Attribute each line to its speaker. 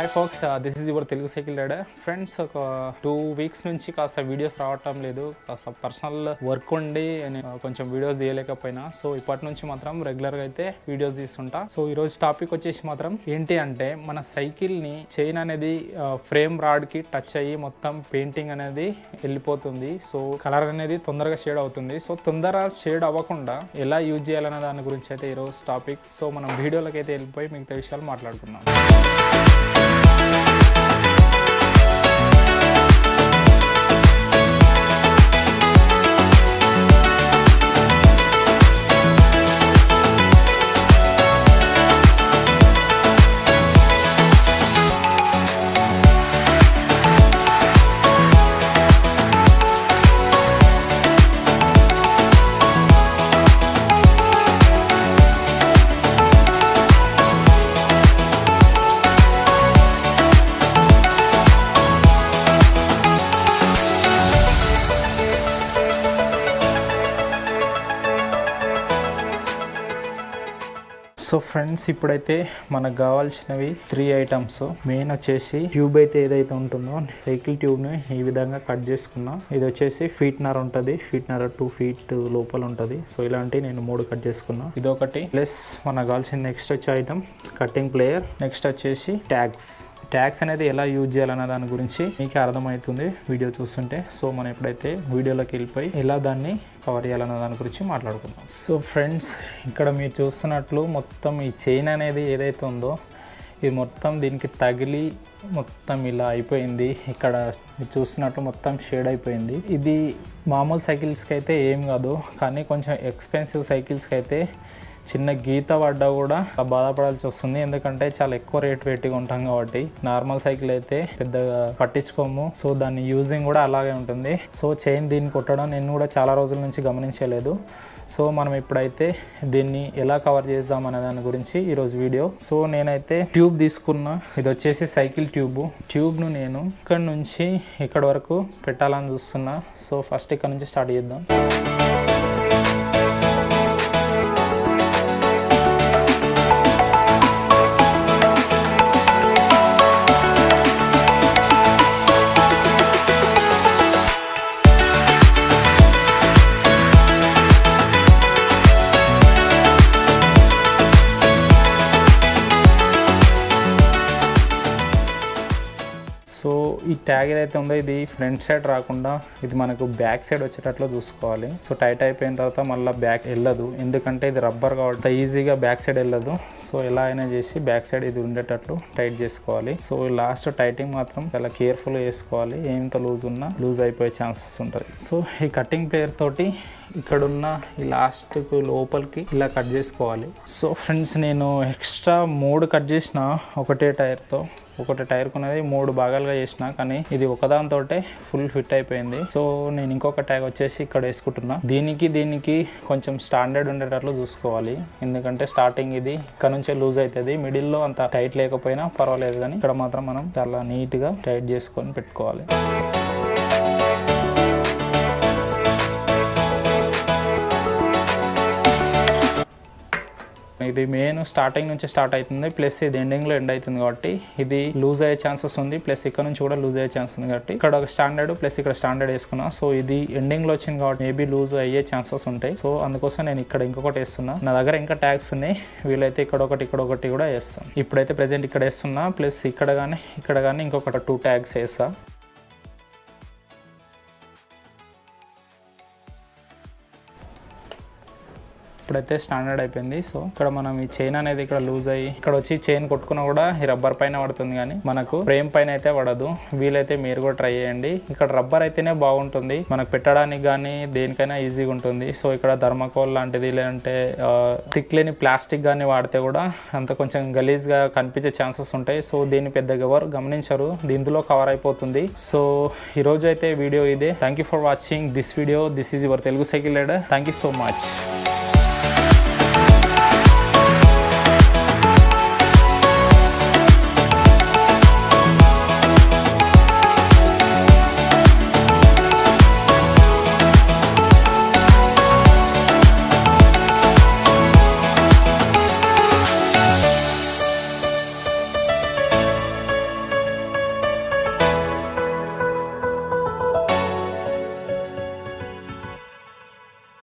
Speaker 1: hi folks this is your Telugu cycle rider friends ఒక two weeks నుంచి కాస్త videos రావటం లేదు కాస్త పర్సనల్ వర్క్ ఉండి నేను కొంచెం వీడియోస్ తీయలేకపోయినా సో ఇప్పటి నుంచి మాత్రం రెగ్యులర్గా అయితే వీడియోస్ తీస్తుంటా సో ఈరోజు టాపిక్ వచ్చేసి మాత్రం ఏంటి అంటే మన సైకిల్ని చైన్ అనేది ఫ్రేమ్ రాడ్కి టచ్ అయ్యి మొత్తం పెయింటింగ్ అనేది వెళ్ళిపోతుంది సో కలర్ అనేది తొందరగా షేడ్ అవుతుంది సో తొందరగా షేడ్ అవ్వకుండా ఎలా యూజ్ చేయాలనే దాని గురించి అయితే ఈరోజు టాపిక్ సో మనం వీడియోలోకి అయితే వెళ్ళిపోయి మిగతా విషయాలు మాట్లాడుకుందాం సో ఫ్రెండ్స్ ఇప్పుడైతే మనకు కావాల్సినవి త్రీ ఐటమ్స్ మెయిన్ వచ్చేసి ట్యూబ్ అయితే ఏదైతే ఉంటుందో సైకిల్ ట్యూబ్ని ఈ విధంగా కట్ చేసుకున్నా ఇది వచ్చేసి ఫీట్ నర్ ఉంటుంది ఫీట్ నర్ టూ ఫీట్ లోపల ఉంటుంది సో ఇలాంటి నేను మూడు కట్ చేసుకున్నా ఇది ఒకటి ప్లస్ మనకు కావాల్సిన నెక్స్ట్ వచ్చే ఐటమ్ కటింగ్ ప్లేయర్ నెక్స్ట్ వచ్చేసి ట్యాగ్స్ ట్యాగ్స్ అనేది ఎలా యూజ్ చేయాలన్న దాని గురించి మీకు అర్థమవుతుంది వీడియో చూస్తుంటే సో మనం ఎప్పుడైతే వీడియోలోకి వెళ్ళిపోయి ఎలా దాన్ని కవర్ చేయాలన్న దాని గురించి మాట్లాడుకుందాం సో ఫ్రెండ్స్ ఇక్కడ మీరు చూస్తున్నట్లు మొత్తం ఈ చైన్ అనేది ఏదైతే ఉందో ఇది మొత్తం దీనికి తగిలి మొత్తం ఇలా అయిపోయింది ఇక్కడ మీరు చూస్తున్నట్టు మొత్తం షేడ్ అయిపోయింది ఇది మామూలు సైకిల్స్కి అయితే ఏం కాదు కానీ కొంచెం ఎక్స్పెన్సివ్ సైకిల్స్కి అయితే చిన్న గీత పడ్డా కూడా బాధపడాల్సి వస్తుంది ఎందుకంటే చాలా ఎక్కువ రేట్ పెట్టి ఉంటాం కాబట్టి నార్మల్ సైకిల్ అయితే పెద్దగా పట్టించుకోము సో దాని యూజింగ్ కూడా అలాగే ఉంటుంది సో చైన్ దీన్ని కొట్టడం నేను కూడా చాలా రోజుల నుంచి గమనించలేదు సో మనం ఇప్పుడైతే దీన్ని ఎలా కవర్ చేద్దాం అనే దాని గురించి ఈరోజు వీడియో సో నేనైతే ట్యూబ్ తీసుకున్నా ఇది వచ్చేసి సైకిల్ ట్యూబ్ ట్యూబ్ను నేను ఇక్కడ నుంచి ఇక్కడ వరకు పెట్టాలని చూస్తున్నా సో ఫస్ట్ ఇక్కడ నుంచి స్టార్ట్ చేద్దాం సో ఈ ట్యాగ్ ఏదైతే ఉందో ఇది ఫ్రంట్ సైడ్ రాకుండా ఇది మనకు బ్యాక్ సైడ్ వచ్చేటట్లు చూసుకోవాలి సో టైట్ అయిపోయిన తర్వాత మళ్ళీ బ్యాక్ వెళ్ళదు ఎందుకంటే ఇది రబ్బర్ కాబట్టి ఈజీగా బ్యాక్ సైడ్ వెళ్ళదు సో ఎలా అయినా చేసి బ్యాక్ సైడ్ ఇది ఉండేటట్లు టైట్ చేసుకోవాలి సో లాస్ట్ టైటింగ్ మాత్రం చాలా కేర్ఫుల్గా చేసుకోవాలి ఏంత లూజ్ ఉన్నా లూజ్ అయిపోయే ఛాన్సెస్ ఉంటుంది సో ఈ కటింగ్ ప్లేయర్ తోటి ఇక్కడున్న ఈ లాస్ట్ లోపలికి ఇలా కట్ చేసుకోవాలి సో ఫ్రెండ్స్ నేను ఎక్స్ట్రా మూడు కట్ చేసిన ఒకటే టైర్తో ఒకటి టైర్ కొనేది మూడు భాగాలుగా చేసిన కానీ ఇది ఒకదానితో ఫుల్ ఫిట్ అయిపోయింది సో నేను ఇంకొక ట్యాగ్ వచ్చేసి ఇక్కడ వేసుకుంటున్నా దీనికి దీనికి కొంచెం స్టాండర్డ్ ఉండేటట్లు చూసుకోవాలి ఎందుకంటే స్టార్టింగ్ ఇది ఇక్కడ నుంచే లూజ్ అవుతుంది మిడిల్లో అంత టైట్ లేకపోయినా పర్వాలేదు కానీ ఇక్కడ మాత్రం మనం చాలా నీట్గా టైట్ చేసుకొని పెట్టుకోవాలి ఇది మెయిన్ స్టార్టింగ్ నుంచి స్టార్ట్ అవుతుంది ప్లస్ ఇది ఎండింగ్లో ఎండ్ అవుతుంది కాబట్టి ఇది లూజ్ అయ్యే ఛాన్సెస్ ఉంది ప్లస్ ఇక్కడ నుంచి కూడా లూజ్ అయ్యే ఛాన్స్ ఉంది కాబట్టి ఇక్కడ ఒక స్టాండర్డ్ ప్లస్ ఇక్కడ స్టాండర్డ్ వేసుకున్నా సో ఇది ఎండింగ్లో వచ్చింది కాబట్టి మేబీ లూజ్ అయ్యే ఛాన్సెస్ ఉంటాయి సో అందుకోసం నేను ఇక్కడ ఇంకొకటి వేస్తున్నా నా దగ్గర ఇంకా ట్యాగ్స్ ఉన్నాయి వీలైతే ఇక్కడ ఒకటి ఇక్కడ ఒకటి కూడా వేస్తాను ఇప్పుడైతే ప్రెసెంట్ ఇక్కడ వేస్తున్నా ప్లస్ ఇక్కడ కానీ ఇక్కడ కానీ ఇంకొకటి టూ ట్యాగ్స్ వేస్తా ఇప్పుడైతే స్టాండర్డ్ అయిపోయింది సో ఇక్కడ మనం ఈ చైన్ అనేది ఇక్కడ లూజ్ అయ్యి ఇక్కడ వచ్చి చైన్ కొట్టుకున్నా కూడా ఈ రబ్బర్ పైన పడుతుంది కానీ మనకు ఫ్రేమ్ పైన అయితే పడదు వీలైతే మీరు కూడా ట్రై చేయండి ఇక్కడ రబ్బర్ అయితేనే బాగుంటుంది మనకు పెట్టడానికి కానీ దేనికైనా ఈజీగా ఉంటుంది సో ఇక్కడ ధర్మకోల్ లాంటిది లేదంటే థిక్ లేని ప్లాస్టిక్ కానీ వాడితే కూడా అంత కొంచెం గలీజ్గా కనిపించే ఛాన్సెస్ ఉంటాయి సో దీన్ని పెద్దగా ఎవరు గమనించరు దీంట్లో కవర్ అయిపోతుంది సో ఈ రోజు అయితే వీడియో ఇదే thank you for watching this video this is your Telugu cycle rider thank you so much